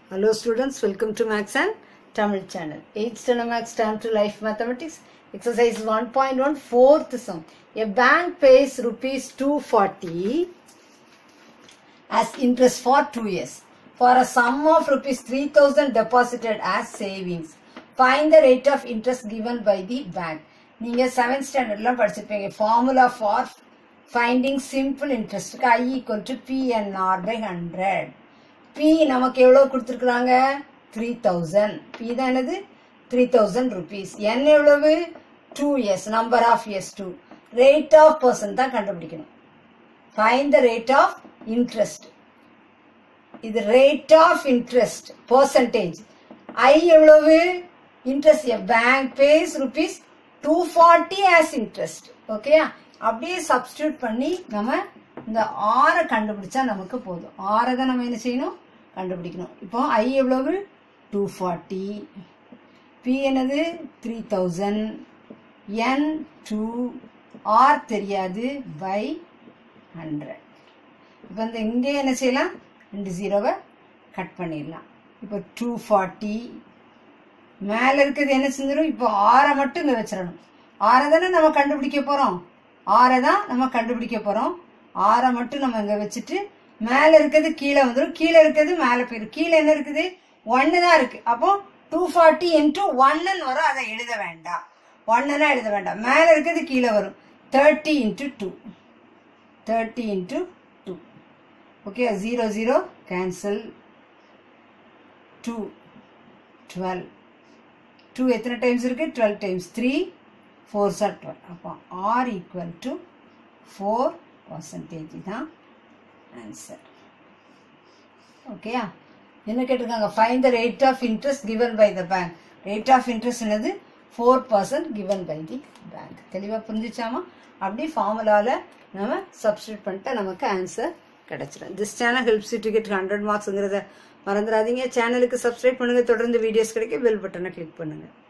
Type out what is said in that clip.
Hello students, welcome to Max and Tamil channel. 8th standard Max Time to Life Mathematics. Exercise 1.1 fourth sum. A bank pays rupees 240 as interest for 2 years. For a sum of rupees 3000 deposited as savings. Find the rate of interest given by the bank. நீங்க seventh ஸ்டாண்டர்ட்லாம் படிச்சிருப்பீங்க formula for finding simple இன்ட்ரெஸ்ட்டுக்கு I equal to PNR by hundred P நமக்கு எவ்வளோ கொடுத்துருக்குறாங்க three thousand B தான் என்னது three thousand rupees N எவ்வளவு two years number of years two rate of percent தான் கண்டுபிடிக்கணும் find the rate of interest இது rate of interest percentage I எவ்வளவு interest bank pays rupees two forty as interest ஓகேயா அப்படியே substitute பண்ணி நம்ம இந்த ஆரை கண்டுபிடிச்சா நமக்கு போதும் ஆரை தான் நம்ம என்ன செய்யணும் கண்டுபிடிக்கணும் இப்போ ஐ எவ்வளவு டூ ஃபார்ட்டி பி என்னது three thousand N two R தெரியாது பை ஹண்ட்ரட் இப்போ இந்த இங்கே என்ன செய்யலாம் ரெண்டு ஜீரோவை கட் பண்ணிடலாம் இப்போ டூ ஃபார்ட்டி மேலே இருக்கிறது என்ன செஞ்சிடும் இப்போ ஆறை மட்டும் இங்கே வச்சிடணும் ஆறை தானே நம்ம கண்டுபிடிக்க போகிறோம் ஆறை தான் நம்ம கண்டுபிடிக்க போகிறோம் ஆறை மட்டும் நம்ம இங்கே வச்சுட்டு மேலே இருக்கிறது கீழே வந்துடும் கீழே இருக்கிறது மேலே போயிடும் கீழே என்ன இருக்குது ஒன்று தான் இருக்குது அப்போ டூ ஃபார்ட்டி இன்ட்டு ஒன்னுன்னு வரும் அதை எழுத வேண்டாம் ஒன்னுனா எழுத வேண்டாம் மேலே இருக்கிறது கீழே வரும் thirty into two thirty into two okay zero zero cancel two twelve two எத்தனை டைம்ஸ் இருக்குது twelve times three four sir twelve அப்போ R equal to four percentage தான் ஆன்சர் ஓகேயா என்ன கேட்டிருக்காங்க find the rate of interest given by the bank rate of interest என்னது four percent given by the bank தெளிவாக புரிஞ்சிச்சாமா அப்படி ஃபார்முலாவில் நம்ம சப்ஸ்டியூட் பண்ணிட்டா நமக்கு ஆன்சர் கிடைச்சிடும் this channel helps to get hundred மார்க்ஸுங்கிறத மறந்துடாதீங்க சேனலுக்கு சப்ஸ்கிரைப் பண்ணுங்கள் தொடர்ந்து வீடியோஸ் கிடைக்க பெல் பட்டனை கிளிக் பண்ணுங்கள்